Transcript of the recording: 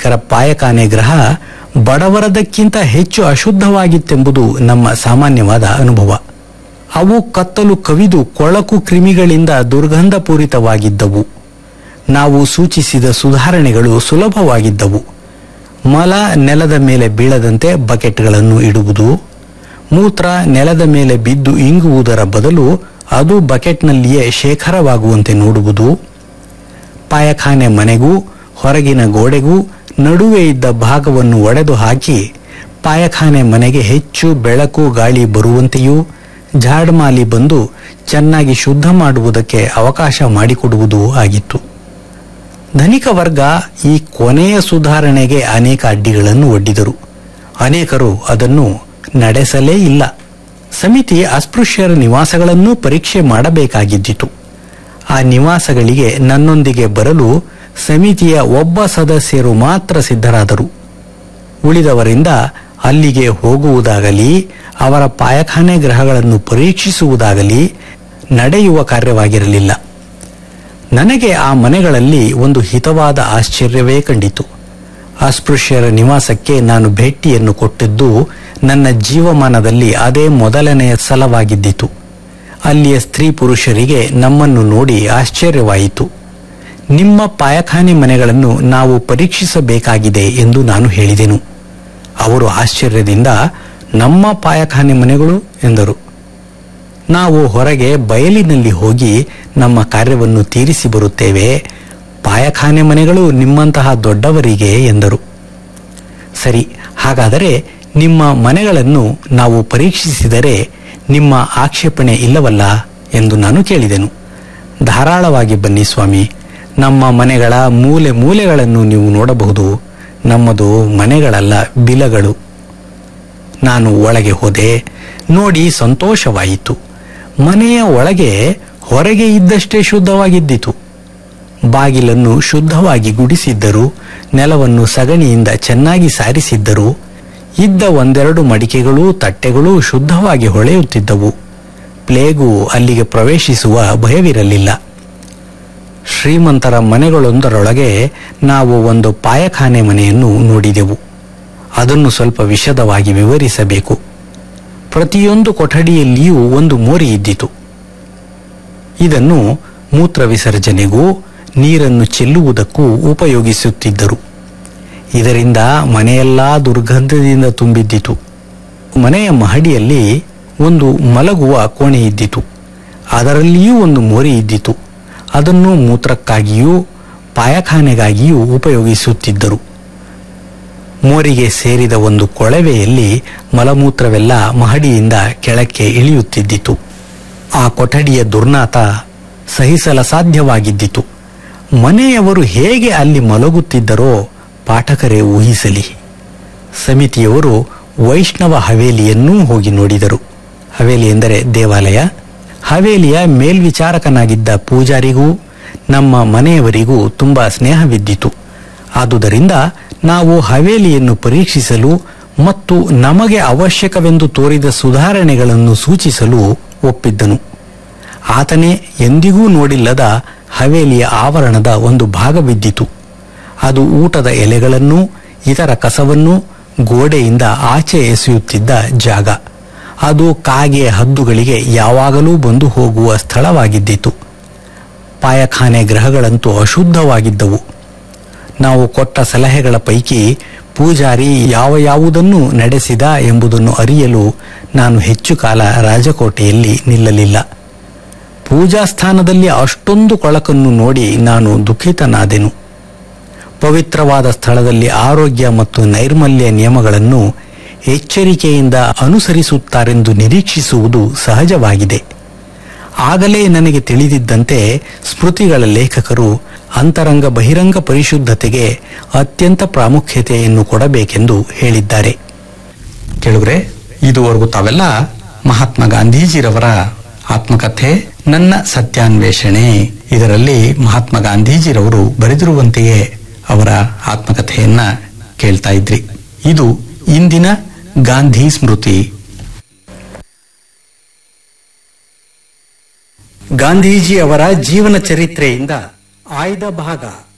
ಧನಿಕರ ಪಾಯಖಾನೆ ಗ್ರಹ ಬಡವರದಕ್ಕಿಂತ ಹೆಚ್ಚು ಅಶುದ್ಧವಾಗಿತ್ತೆಂಬುದು ನಮ್ಮ ಸಾಮಾನ್ಯವಾದ ಅನುಭವ ಅವು ಕತ್ತಲು ಕವಿದು ಕೊಳಕು ಕ್ರಿಮಿಗಳಿಂದ ದುರ್ಗಂಧಪೂರಿತವಾಗಿದ್ದವು ನಾವು ಸೂಚಿಸಿದ ಸುಧಾರಣೆಗಳು ಸುಲಭವಾಗಿದ್ದವು ಮಲ ನೆಲದ ಮೇಲೆ ಬೀಳದಂತೆ ಬಕೆಟ್ಗಳನ್ನು ಇಡುವುದು ಮೂತ್ರ ನೆಲದ ಮೇಲೆ ಬಿದ್ದು ಇಂಗುವುದರ ಬದಲು ಅದು ಬಕೆಟ್ನಲ್ಲಿಯೇ ಶೇಖರವಾಗುವಂತೆ ನೋಡುವುದು ಪಾಯಖಾನೆ ಮನೆಗೂ ಹೊರಗಿನ ಗೋಡೆಗೂ ನಡುವೆ ಇದ್ದ ಭಾಗವನ್ನು ಒಡೆದು ಹಾಕಿ ಪಾಯಖಾನೆ ಮನೆಗೆ ಹೆಚ್ಚು ಬೆಳಕು ಗಾಳಿ ಬರುವಂತೆಯೂ ಝಾಡ್ಮಾಲಿ ಬಂದು ಚೆನ್ನಾಗಿ ಶುದ್ಧ ಮಾಡುವುದಕ್ಕೆ ಅವಕಾಶ ಮಾಡಿಕೊಡುವುದೂ ಆಗಿತ್ತು ಧನಿಕ ವರ್ಗ ಈ ಕೊನೆಯ ಸುಧಾರಣೆಗೆ ಅನೇಕ ಅಡ್ಡಿಗಳನ್ನು ಒಡ್ಡಿದರು ಅನೇಕರು ಅದನ್ನು ನಡೆಸಲೇ ಇಲ್ಲ ಸಮಿತಿ ಅಸ್ಪೃಶ್ಯರ ನಿವಾಸಗಳನ್ನೂ ಪರೀಕ್ಷೆ ಮಾಡಬೇಕಾಗಿದ್ದಿತು ಆ ನಿವಾಸಗಳಿಗೆ ನನ್ನೊಂದಿಗೆ ಬರಲು ಸಮಿತಿಯ ಒಬ್ಬ ಸದಸ್ಯರು ಮಾತ್ರ ಸಿದ್ಧರಾದರು ಉಳಿದವರಿಂದ ಅಲ್ಲಿಗೆ ಹೋಗುವುದಾಗಲಿ ಅವರ ಪಾಯಖಾನೆ ಗ್ರಹಗಳನ್ನು ಪರೀಕ್ಷಿಸುವುದಾಗಲಿ ನಡೆಯುವ ಕಾರ್ಯವಾಗಿರಲಿಲ್ಲ ನನಗೆ ಆ ಮನೆಗಳಲ್ಲಿ ಒಂದು ಹಿತವಾದ ಆಶ್ಚರ್ಯವೇ ಕಂಡಿತು ಅಸ್ಪೃಶ್ಯರ ನಿವಾಸಕ್ಕೆ ನಾನು ಭೇಟಿಯನ್ನು ಕೊಟ್ಟಿದ್ದು ನನ್ನ ಜೀವಮಾನದಲ್ಲಿ ಅದೇ ಮೊದಲನೆಯ ಸಲವಾಗಿದ್ದಿತು ಅಲ್ಲಿಯ ಸ್ತ್ರೀ ಪುರುಷರಿಗೆ ನಮ್ಮನ್ನು ನೋಡಿ ಆಶ್ಚರ್ಯವಾಯಿತು ನಿಮ್ಮ ಪಾಯಖಾನೆ ಮನೆಗಳನ್ನು ನಾವು ಪರೀಕ್ಷಿಸಬೇಕಾಗಿದೆ ಎಂದು ನಾನು ಹೇಳಿದೆನು ಅವರು ಆಶ್ಚರ್ಯದಿಂದ ನಮ್ಮ ಪಾಯಖಾನೆ ಮನೆಗಳು ಎಂದರು ನಾವು ಹೊರಗೆ ಬಯಲಿನಲ್ಲಿ ಹೋಗಿ ನಮ್ಮ ಕಾರ್ಯವನ್ನು ತೀರಿಸಿ ಬರುತ್ತೇವೆ ಪಾಯಖಾನೆ ಮನೆಗಳು ನಿಮ್ಮಂತಹ ದೊಡ್ಡವರಿಗೆ ಎಂದರು ಸರಿ ಹಾಗಾದರೆ ನಿಮ್ಮ ಮನೆಗಳನ್ನು ನಾವು ಪರೀಕ್ಷಿಸಿದರೆ ನಿಮ್ಮ ಆಕ್ಷೇಪಣೆ ಇಲ್ಲವಲ್ಲ ಎಂದು ನಾನು ಕೇಳಿದೆನು ಧಾರಾಳವಾಗಿ ಬನ್ನಿ ಸ್ವಾಮಿ ನಮ್ಮ ಮನೆಗಳ ಮೂಲೆ ಮೂಲೆಗಳನ್ನು ನೀವು ನೋಡಬಹುದು ನಮ್ಮದು ಮನೆಗಳಲ್ಲ ಬಿಲಗಳು ನಾನು ಒಳಗೆ ಹೋದೆ ನೋಡಿ ಸಂತೋಷವಾಯಿತು ಮನೆಯ ಒಳಗೆ ಹೊರಗೆ ಇದ್ದಷ್ಟೇ ಶುದ್ಧವಾಗಿದ್ದಿತು ಬಾಗಿಲನ್ನು ಶುದ್ಧವಾಗಿ ಗುಡಿಸಿದ್ದರು ನೆಲವನ್ನು ಸಗಣಿಯಿಂದ ಚೆನ್ನಾಗಿ ಸಾರಿಸಿದ್ದರು ಇದ್ದ ಒಂದೆರಡು ಮಡಿಕೆಗಳು ತಟ್ಟೆಗಳು ಶುದ್ಧವಾಗಿ ಹೊಳೆಯುತ್ತಿದ್ದವು ಪ್ಲೇಗು ಅಲ್ಲಿಗೆ ಪ್ರವೇಶಿಸುವ ಭಯವಿರಲಿಲ್ಲ ಶ್ರೀಮಂತರ ಮನೆಗಳೊಂದರೊಳಗೆ ನಾವು ಒಂದು ಪಾಯಖಾನೆ ಮನೆಯನ್ನು ನೋಡಿದೆವು ಅದನ್ನು ಸ್ವಲ್ಪ ವಿಶದವಾಗಿ ವಿವರಿಸಬೇಕು ಪ್ರತಿಯೊಂದು ಕೊಠಡಿಯಲ್ಲಿಯೂ ಒಂದು ಮೋರಿ ಇದ್ದಿತು ಇದನ್ನು ಮೂತ್ರ ವಿಸರ್ಜನೆಗೂ ನೀರನ್ನು ಚೆಲ್ಲುವುದಕ್ಕೂ ಉಪಯೋಗಿಸುತ್ತಿದ್ದರು ಇದರಿಂದ ಮನೆಯೆಲ್ಲಾ ದುರ್ಗಂಧದಿಂದ ತುಂಬಿದ್ದಿತು ಮನೆಯ ಮಹಡಿಯಲ್ಲಿ ಒಂದು ಮಲಗುವ ಕೋಣೆ ಇದ್ದಿತು ಅದರಲ್ಲಿಯೂ ಒಂದು ಮೋರಿ ಇದ್ದಿತು ಅದನ್ನು ಮೂತ್ರಕ್ಕಾಗಿಯೂ ಪಾಯಖಾನೆಗಾಗಿಯೂ ಉಪಯೋಗಿಸುತ್ತಿದ್ದರು ಮೋರಿಗೆ ಸೇರಿದ ಒಂದು ಕೊಳವೆಯಲ್ಲಿ ಮಲಮೂತ್ರವೆಲ್ಲ ಮಹಡಿಯಿಂದ ಕೆಳಕ್ಕೆ ಇಳಿಯುತ್ತಿದ್ದಿತು ಆ ಕೊಠಡಿಯ ದುರ್ನಾತ ಸಹಿಸಲ ಸಾಧ್ಯವಾಗಿದ್ದಿತು ಮನೆಯವರು ಹೇಗೆ ಅಲ್ಲಿ ಮಲಗುತ್ತಿದ್ದರೋ ಪಾಠಕರೇ ಊಹಿಸಲಿ ಸಮಿತಿಯವರು ವೈಷ್ಣವ ಹವೇಲಿಯನ್ನೂ ಹೋಗಿ ನೋಡಿದರು ಹವೇಲಿ ಎಂದರೆ ದೇವಾಲಯ ಹವೇಲಿಯ ಮೇಲ್ವಿಚಾರಕನಾಗಿದ್ದ ಪೂಜಾರಿಗೂ ನಮ್ಮ ಮನೆಯವರಿಗೂ ತುಂಬಾ ಸ್ನೇಹವಿದ್ದಿತು ಆದುದರಿಂದ ನಾವು ಹವೇಲಿಯನ್ನು ಪರೀಕ್ಷಿಸಲು ಮತ್ತು ನಮಗೆ ಅವಶ್ಯಕವೆಂದು ತೋರಿದ ಸುಧಾರಣೆಗಳನ್ನು ಸೂಚಿಸಲು ಒಪ್ಪಿದ್ದನು ಆತನೇ ಎಂದಿಗೂ ನೋಡಿಲ್ಲದ ಹವೇಲಿಯ ಆವರಣದ ಒಂದು ಭಾಗವಿದ್ದಿತು ಅದು ಊಟದ ಎಲೆಗಳನ್ನು ಇತರ ಕಸವನ್ನು ಗೋಡೆಯಿಂದ ಆಚೆ ಎಸೆಯುತ್ತಿದ್ದ ಜಾಗ ಅದು ಕಾಗೆ ಹದ್ದುಗಳಿಗೆ ಯಾವಾಗಲೂ ಬಂದು ಹೋಗುವ ಸ್ಥಳವಾಗಿದ್ದಿತು ಪಾಯಖಾನೆ ಗ್ರಹಗಳಂತೂ ಅಶುದ್ಧವಾಗಿದ್ದವು ನಾವು ಕೊಟ್ಟ ಸಲಹೆಗಳ ಪೈಕಿ ಪೂಜಾರಿ ಯಾವ ಯಾವುದನ್ನು ನಡೆಸಿದ ಎಂಬುದನ್ನು ಅರಿಯಲು ನಾನು ಹೆಚ್ಚು ಕಾಲ ರಾಜಕೋಟೆಯಲ್ಲಿ ನಿಲ್ಲಲಿಲ್ಲ ಪೂಜಾ ಸ್ಥಾನದಲ್ಲಿ ಅಷ್ಟೊಂದು ಕೊಳಕನ್ನು ನೋಡಿ ನಾನು ದುಃಖಿತನಾದೆನು ಪವಿತ್ರವಾದ ಸ್ಥಳದಲ್ಲಿ ಆರೋಗ್ಯ ಮತ್ತು ನೈರ್ಮಲ್ಯ ನಿಯಮಗಳನ್ನು ಎಚ್ಚರಿಕೆಯಿಂದ ಅನುಸರಿಸುತ್ತಾರೆಂದು ನಿರೀಕ್ಷಿಸುವುದು ಸಹಜವಾಗಿದೆ ಆಗಲೇ ನನಗೆ ತಿಳಿದಿದ್ದಂತೆ ಸ್ಮೃತಿಗಳ ಲೇಖಕರು ಅಂತರಂಗ ಬಹಿರಂಗ ಪರಿಶುದ್ಧತೆಗೆ ಅತ್ಯಂತ ಪ್ರಾಮುಖ್ಯತೆಯನ್ನು ಕೊಡಬೇಕೆಂದು ಹೇಳಿದ್ದಾರೆ ಕೇಳುಗ್ರೆ ಇದುವರೆಗೂ ತಾವೆಲ್ಲ ಮಹಾತ್ಮ ಗಾಂಧೀಜಿರವರ ಆತ್ಮಕಥೆ ನನ್ನ ಸತ್ಯಾನ್ವೇಷಣೆ ಇದರಲ್ಲಿ ಮಹಾತ್ಮ ಗಾಂಧೀಜಿರವರು ಬರೆದಿರುವಂತೆಯೇ ಅವರ ಆತ್ಮಕಥೆಯನ್ನ ಕೇಳ್ತಾ ಇದ್ರಿ ಇದು ಇಂದಿನ ಗಾಂಧಿ ಸ್ಮೃತಿ ಗಾಂಧೀಜಿ ಅವರ ಜೀವನ ಚರಿತ್ರೆಯಿಂದ ಆಯ್ದ ಭಾಗ